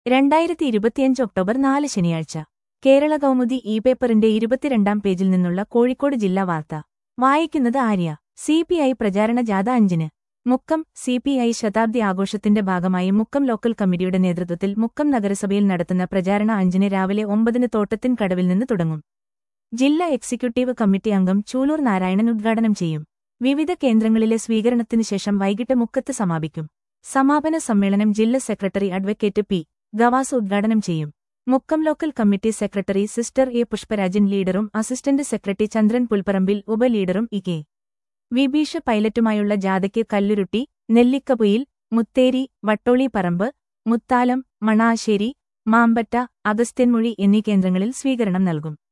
രണ്ടായിരത്തി ഇരുപത്തിയഞ്ച് ഒക്ടോബർ നാല് ശനിയാഴ്ച കേരള കൗമുദി ഇ പേപ്പറിന്റെ ഇരുപത്തിരണ്ടാം പേജിൽ നിന്നുള്ള കോഴിക്കോട് ജില്ലാ വാർത്ത വായിക്കുന്നത് ആര്യ സി പി ഐ പ്രചാരണ ജാഥ അഞ്ചിന് മുക്കം സി പി ഐ ശതാബ്ദി ആഘോഷത്തിന്റെ ഭാഗമായി മുക്കം ലോക്കൽ കമ്മിറ്റിയുടെ നേതൃത്വത്തിൽ മുക്കം നഗരസഭയിൽ നടത്തുന്ന പ്രചാരണ അഞ്ചിന് രാവിലെ ഒമ്പതിന് തോട്ടത്തിൻ കടവിൽ നിന്ന് തുടങ്ങും ജില്ലാ എക്സിക്യൂട്ടീവ് കമ്മിറ്റി അംഗം ചൂലൂർ നാരായണൻ ഉദ്ഘാടനം ചെയ്യും വിവിധ കേന്ദ്രങ്ങളിലെ സ്വീകരണത്തിനു ശേഷം വൈകിട്ട് മുക്കത്ത് സമാപിക്കും സമാപന സമ്മേളനം ജില്ലാ സെക്രട്ടറി അഡ്വക്കേറ്റ് പി ഗവാസ് ഉദ്ഘാടനം ചെയ്യും Mukkam local committee secretary sister A Pushparajan ലീഡറും അസിസ്റ്റന്റ് സെക്രട്ടറി ചന്ദ്രൻ പുൽപ്പറമ്പിൽ ഉപലീഡറും ഇ കെ വിഭീഷ പൈലറ്റുമായുള്ള ജാഥയ്ക്ക് കല്ലുരുട്ടി നെല്ലിക്കപുയിൽ മുത്തേരി വട്ടോളി പറമ്പ് മുത്താലം മണാശ്ശേരി മാമ്പറ്റ അഗസ്ത്യൻമൊഴി എന്നീ കേന്ദ്രങ്ങളിൽ സ്വീകരണം നൽകും